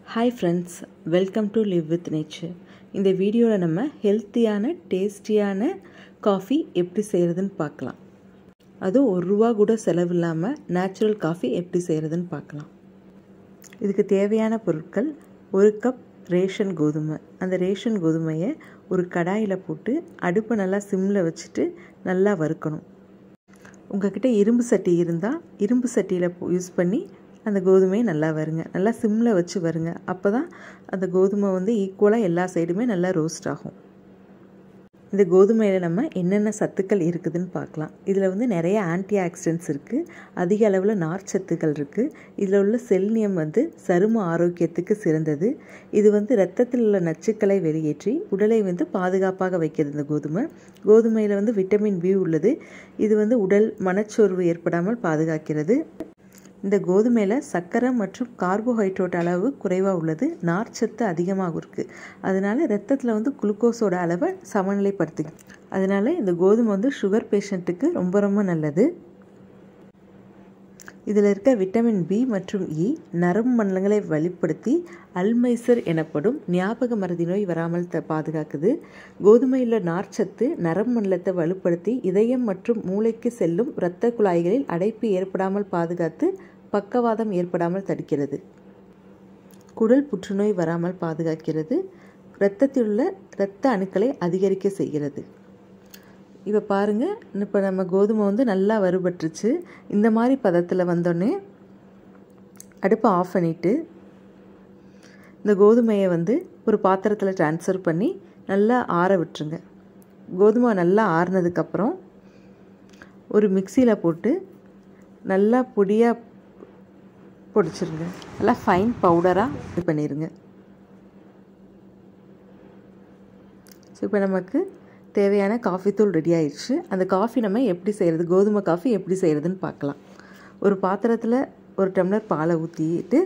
hi friends welcome to live with nature இந்த வீடியோவில் நம்ம ஹெல்த்தியான டேஸ்டியான காஃபி எப்படி செய்கிறதுன்னு பார்க்கலாம் அதுவும் ஒரு ரூபா கூட செலவு இல்லாமல் நேச்சுரல் காஃபி எப்படி செய்கிறதுன்னு பார்க்கலாம் இதுக்கு தேவையான பொருட்கள் ஒரு கப் ரேஷன் கோதுமை அந்த ரேஷன் கோதுமையை ஒரு கடாயில் போட்டு அடுப்பை நல்லா சிம்மில் வச்சுட்டு நல்லா வறுக்கணும் உங்ககிட்ட இரும்பு சட்டி இருந்தால் இரும்பு சட்டியில் யூஸ் பண்ணி அந்த கோதுமையை நல்லா வருங்க நல்லா சிம்மில் வச்சு வருங்க அப்போ தான் அந்த கோதுமை வந்து ஈக்குவலாக எல்லா சைடுமே நல்லா ரோஸ்ட் ஆகும் இந்த கோதுமையில் நம்ம என்னென்ன சத்துக்கள் இருக்குதுன்னு பார்க்கலாம் இதில் வந்து நிறைய ஆன்டி ஆக்சிடென்ட்ஸ் இருக்குது அதிக அளவில் நார்ச்சத்துக்கள் இருக்குது இதில் உள்ள செல்னியம் வந்து சரும ஆரோக்கியத்துக்கு சிறந்தது இது வந்து இரத்தத்தில் உள்ள நச்சுக்களை வெளியேற்றி உடலை வந்து பாதுகாப்பாக வைக்கிறது இந்த கோதுமை கோதுமையில் வந்து விட்டமின் பி உள்ளது இது வந்து உடல் மனச்சோர்வு ஏற்படாமல் பாதுகாக்கிறது இந்த கோதுமையில் சர்க்கரை மற்றும் கார்போஹைட்ரேட் அளவு குறைவாக உள்ளது நார்ச்சத்து அதிகமாக இருக்குது அதனால் ரத்தத்தில் வந்து குளுக்கோஸோட அளவை சமநிலைப்படுத்து அதனால் இந்த கோதுமை வந்து சுகர் பேஷண்ட்டுக்கு ரொம்ப ரொம்ப நல்லது இதில் இருக்க விட்டமின் பி மற்றும் இ நரம்பு மண்டலங்களை வலுப்படுத்தி அல்மைசர் எனப்படும் ஞாபக மருதி நோய் வராமல் த பாதுகாக்குது கோதுமையில் நார்ச்சத்து நரம்பு மண்டலத்தை வலுப்படுத்தி இதயம் மற்றும் மூளைக்கு செல்லும் இரத்த குழாய்களில் அடைப்பு ஏற்படாமல் பாதுகாத்து பக்கவாதம் ஏற்படாமல் தடுக்கிறது குடல் புற்றுநோய் வராமல் பாதுகாக்கிறது இரத்தத்தில் உள்ள இரத்த அணுக்களை அதிகரிக்க செய்கிறது இப்போ பாருங்கள் இப்போ நம்ம கோதுமை வந்து நல்லா வறுபட்டுருச்சு இந்த மாதிரி பதத்தில் வந்தோடனே அடுப்பை ஆஃப் பண்ணிவிட்டு இந்த கோதுமையை வந்து ஒரு பாத்திரத்தில் ட்ரான்ஸ்ஃபர் பண்ணி நல்லா ஆற விட்டுருங்க கோதுமை நல்லா ஆறுனதுக்கப்புறம் ஒரு மிக்சியில் போட்டு நல்லா பொடியாக பொடிச்சிருங்க நல்லா ஃபைன் பவுடராக இது பண்ணிடுங்க ஸோ இப்போ நமக்கு தேவையான காஃபி தூள் ரெடி ஆயிடுச்சு அந்த காஃபி நம்ம எப்படி செய்கிறது கோதுமை காஃபி எப்படி செய்கிறதுன்னு பார்க்கலாம் ஒரு பாத்திரத்தில் ஒரு டம்ளர் பாலை ஊற்றிட்டு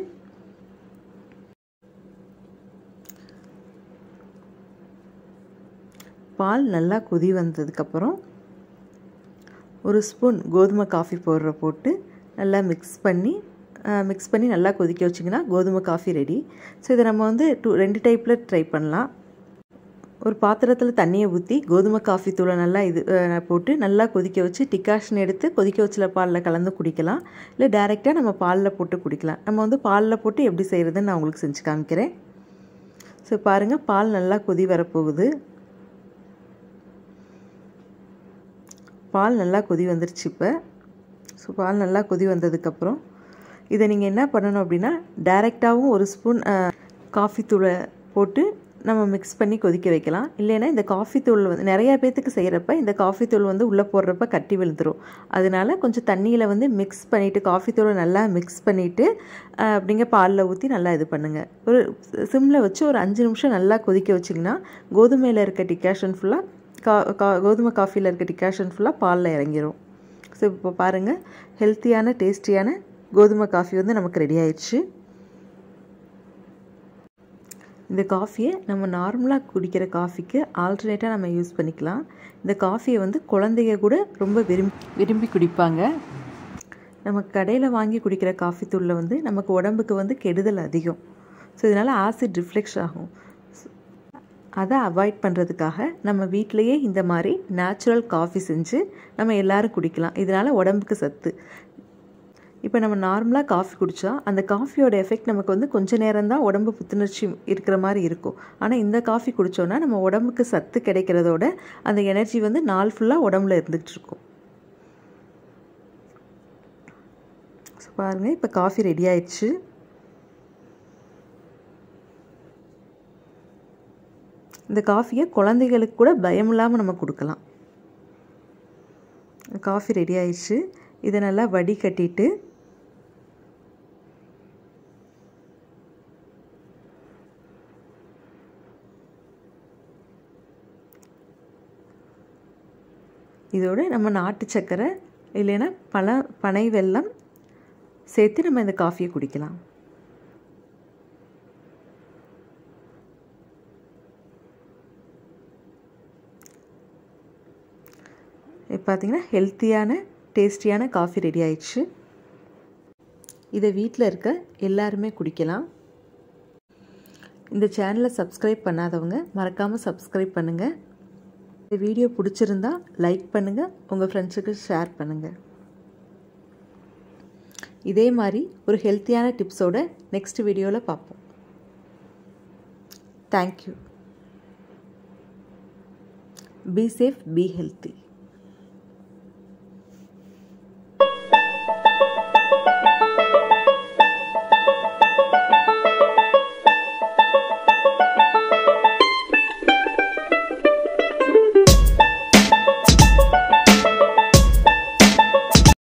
பால் நல்லா கொதி வந்ததுக்கப்புறம் ஒரு ஸ்பூன் கோதுமை காஃபி பவுடரை போட்டு நல்லா மிக்ஸ் பண்ணி மிக்ஸ் பண்ணி நல்லா கொதிக்க வச்சிங்கன்னா கோதுமை காஃபி ரெடி ஸோ இதை நம்ம வந்து டூ ரெண்டு டைப்பில் ட்ரை பண்ணலாம் ஒரு பாத்திரத்தில் தண்ணியை ஊற்றி கோதுமை காஃபி தூளை நல்லா இது போட்டு நல்லா கொதிக்க வச்சு டிகாஷன் எடுத்து கொதிக்க வச்சில் பாலில் கலந்து குடிக்கலாம் இல்லை டேரெக்டாக நம்ம பாலில் போட்டு குடிக்கலாம் நம்ம வந்து பாலில் போட்டு எப்படி செய்கிறதுன்னு நான் உங்களுக்கு செஞ்சு காமிக்கிறேன் ஸோ பாருங்கள் பால் நல்லா கொதி வரப்போகுது பால் நல்லா கொதி வந்துருச்சு இப்போ ஸோ பால் நல்லா கொதி வந்ததுக்கப்புறம் இதை நீங்கள் என்ன பண்ணணும் அப்படின்னா டைரெக்டாகவும் ஒரு ஸ்பூன் காஃபி தூளை போட்டு நம்ம மிக்ஸ் பண்ணி கொதிக்க வைக்கலாம் இல்லைன்னா இந்த காஃபி தூள் வந்து நிறையா பேர்த்துக்கு செய்கிறப்ப இந்த காஃபி தூள் வந்து உள்ளே போடுறப்ப கட்டி விழுந்துடும் அதனால கொஞ்சம் தண்ணியில் வந்து மிக்ஸ் பண்ணிவிட்டு காஃபி தூளை நல்லா மிக்ஸ் பண்ணிவிட்டு அப்படிங்க பாலில் ஊற்றி நல்லா இது பண்ணுங்கள் ஒரு சிம்மில் வச்சு ஒரு அஞ்சு நிமிஷம் நல்லா கொதிக்க வச்சிங்கன்னா கோதுமையில் இருக்க டிகாஷன் ஃபுல்லாக கா கா கோதுமை காஃபியில் இருக்க டிகாஷன் ஃபுல்லாக பாலில் இறங்கிரும் ஸோ இப்போ பாருங்கள் ஹெல்த்தியான டேஸ்டியான கோதுமை காஃபி வந்து நமக்கு ரெடி ஆயிடுச்சு இந்த காஃபியை நம்ம நார்மலாக குடிக்கிற காஃபிக்கு ஆல்டர்னேட்டாக நம்ம யூஸ் பண்ணிக்கலாம் இந்த காஃபியை வந்து குழந்தைங்க கூட ரொம்ப விரும்பி விரும்பி குடிப்பாங்க நம்ம கடையில் வாங்கி குடிக்கிற காஃபி தூளில் வந்து நமக்கு உடம்புக்கு வந்து கெடுதல் அதிகம் ஸோ இதனால் ஆசிட் ரிஃப்ளெக்ஷ் ஆகும் அதை அவாய்ட் பண்ணுறதுக்காக நம்ம வீட்டிலையே இந்த மாதிரி நேச்சுரல் காஃபி செஞ்சு நம்ம எல்லோரும் குடிக்கலாம் இதனால் உடம்புக்கு சத்து இப்போ நம்ம நார்மலாக காஃபி குடித்தா அந்த காஃபியோட எஃபெக்ட் நமக்கு வந்து கொஞ்ச நேரம் தான் உடம்பு புத்துணர்ச்சி இருக்கிற மாதிரி இருக்கும் ஆனால் இந்த காஃபி குடித்தோன்னா நம்ம உடம்புக்கு சத்து கிடைக்கிறதோட அந்த எனர்ஜி வந்து நாள் ஃபுல்லாக உடம்புல இருந்துகிட்டு இருக்கும் ஸோ பாருங்கள் இப்போ காஃபி ரெடி ஆயிடுச்சு இந்த காஃபியை குழந்தைகளுக்கு கூட பயம் இல்லாமல் நம்ம கொடுக்கலாம் காஃபி ரெடி ஆயிடுச்சு இதை நல்லா வடி கட்டிட்டு இதோடு நம்ம நாட்டு சக்கரை இல்லைன்னா பழ பனை வெல்லம் சேர்த்து நம்ம இந்த காஃபியை குடிக்கலாம் இப்போ பார்த்திங்கன்னா ஹெல்த்தியான டேஸ்டியான காஃபி ரெடி ஆயிடுச்சு இதை வீட்டில் இருக்க எல்லாருமே குடிக்கலாம் இந்த சேனலை சப்ஸ்கிரைப் பண்ணாதவங்க மறக்காமல் சப்ஸ்கிரைப் பண்ணுங்கள் இந்த வீடியோ பிடிச்சிருந்தா லைக் பண்ணுங்கள் உங்கள் ஃப்ரெண்ட்ஸுக்கு ஷேர் பண்ணுங்கள் இதே மாதிரி ஒரு ஹெல்த்தியான டிப்ஸோட நெக்ஸ்ட் வீடியோவில் பார்ப்போம் thank you be safe be healthy